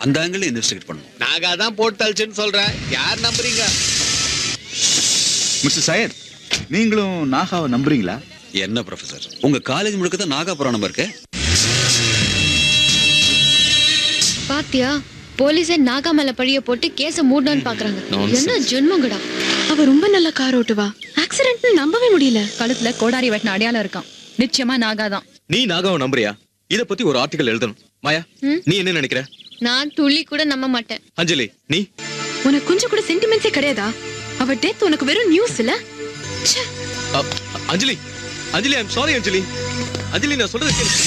அந்த angle investigate பண்ணணும் நாகா தான் போட்டு தள்ளுச்சுன்னு சொல்றேன் யார் நம்புறீங்க மிஸ்டர் சையத் நீங்களும் நாகாவை நம்புறீங்களா என்ன ப்ரொஃபசர் உங்க காலேஜ் முழுக்க தான் நாகா புராணம் இருக்கு பாத்தியா போலீஸே நாகா மேல பழிய போட்டு கேஸ மூடணும்னு பாக்குறாங்க என்ன ஜென்மங்கடா அவ ரொம்ப நல்ல கார் ஓட்டுவா ஆக்சிடென்ட்னு நம்பவே முடியல கழுத்துல கோடாரி வெட்டின அடையாளம் இருக்கான் நிச்சயமா நாகா தான் நீ நாகாவை நம்புறியா இத பத்தி ஒரு ஆர்டிகல் எழுதணும் மாயா நீ என்ன நினைக்கிற நான் துளி கூட நம்ப மாட்டேன் அஞ்சலி நீ உனக்கு கொஞ்சம் கூட சென்டிமெண்ட்ஸே கிடையாதா அவ டெத் உனக்கு வெறும் நியூஸ் இல்ல ச்சே. அ, அஞ்சலி அஞ்சலி ஐம் சாரி அஞ்சலி அஞ்சலி நான் சொல்றது கேளு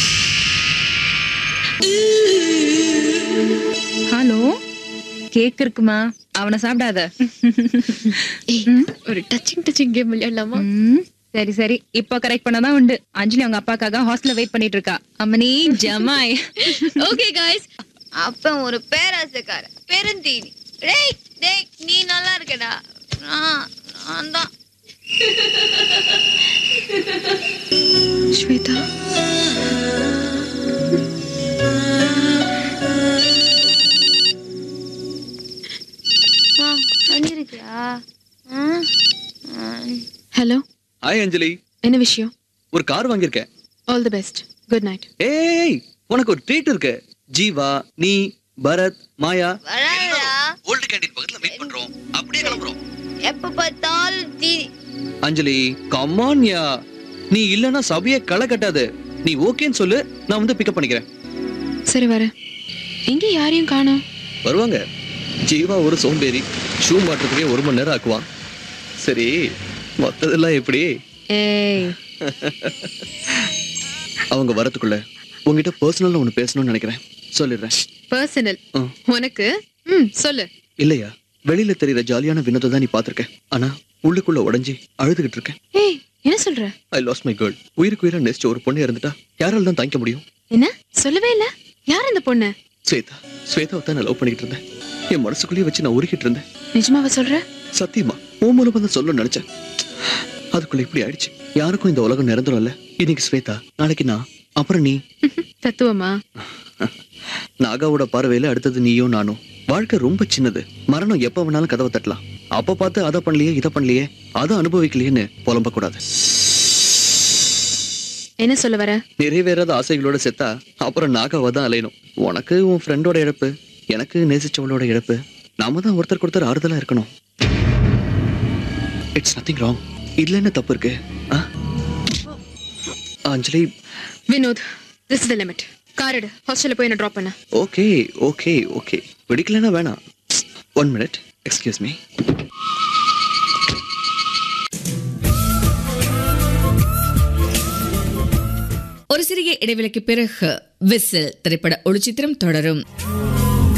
ஹலோ கேக் இருக்குமா அவனை சாப்பிடாத ஏய், ஒரு டச்சிங் டச்சிங் கேம் விளையாடலாமா ம், சரி சரி இப்போ கரெக்ட் பண்ணாதான் உண்டு அஞ்சலி அவங்க அப்பாக்காக ஹாஸ்டல்ல வெயிட் பண்ணிட்டு இருக்கா அம்மனி ஜமாய் ஓகே காய்ஸ் அப்ப ஒரு பேராசக்கார பெருந்தீனி டேய் டேய் நீ நல்லா இருக்கடா நான் நான் தான் ஸ்வேதா ஆ, பண்ணிருக்கியா ஆ? ஆ, ஹலோ ஹாய் அஞ்சலி என்ன விஷயம் ஒரு கார் வாங்கியிருக்கேன் all the best good night ஏய் உனக்கு ஒரு ட்ரீட் இருக்கு ஜீவா நீ பரத் மாயா வராதடா ஓல்டு கேண்டீன் பக்கத்துல வெயிட் பண்றோம் அப்படியே கிளம்புறோம் எப்ப பார்த்தாலும் தீ அஞ்சலி கமான் யா நீ இல்லனா சபையே களை கட்டாது நீ ஓகேன்னு சொல்லு நான் வந்து பிக்கப் பண்ணிக்கிறேன் சரி வர எங்க யாரையும் காணோம் வருவாங்க ஜீவா ஒரு சோம்பேறி ஷூ மாட்டுறதுக்கே ஒரு மணி நேரம் ஆக்குவான் சரி மத்ததெல்லாம் எப்படி ஏய் அவங்க வரதுக்குள்ள உங்ககிட்ட பர்சனலா ஒன்று பேசணும்னு நினைக்கிறேன் சொல்லிடுறேன் பர்சனல் ஆ. உனக்கு ம் சொல்லு இல்லையா வெளியில தெரியுற ஜாலியான வினோதை தான் நீ பார்த்திருக்க ஆனா உள்ளுக்குள்ள உடைஞ்சி அழுதுகிட்டு இருக்கேன் ஏய் என்ன சொல்ற ஐ லாஸ் மை கேர்ள் உயிருக்கு உயிரா நெஸ்ட் ஒரு பொண்ணு இருந்துட்டா யாரால தான் தாங்கிக்க முடியும் என்ன சொல்லவே இல்ல யார் இந்த பொண்ணு ஸ்வேதா ஸ்வேதாவை தான் நான் லவ் பண்ணிக்கிட்டு இருந்தேன் என் மனசுக்குள்ளேயே வச்சு நான் உருகிட்டு இருந்தேன் நிஜமாவா சொல்ற சத்தியமா உன் மூலமா தான் சொல்லணும்னு நினைச்சேன் அதுக்குள்ள இப்படி ஆயிடுச்சு யாருக்கும் இந்த உலகம் நிரந்தரம் இல்ல இன்னைக்கு ஸ்வேதா நாளைக்கு நான் அப்புறம் நீ தத்துவமா நாகாவோட பார்வையில அடுத்தது நீயும் நானும் வாழ்க்கை ரொம்ப சின்னது மரணம் எப்ப வேணாலும் கதவை தட்டலாம் அப்ப பார்த்து அதை பண்ணலையே இதை பண்ணலையே அதை அனுபவிக்கலையேன்னு புலம்ப கூடாது என்ன சொல்ல வர நிறைவேறாத ஆசைகளோட செத்தா அப்புறம் நாகாவை தான் அலையணும் உனக்கு உன் ஃப்ரெண்டோட இழப்பு எனக்கு நேசிச்சவளோட இழப்பு நாம தான் ஒருத்தருக்கு ஒருத்தர் ஆறுதலா இருக்கணும் இட்ஸ் நத்திங் ராங் இதுல என்ன தப்பு இருக்கு ஆ? Anjali Vinod this the limit car எடு ஹாஸ்டல்ல போய் என்ன ட்ராப் பண்ண ஓகே ஓகே ஓகே பிடிக்கலன்னா வேணாம் ஒன் மினிட் எக்ஸ்கியூஸ் மீ ஒரு சிறிய இடைவெளிக்கு பிறகு விசில் திரைப்பட ஒளிச்சித்திரம் தொடரும்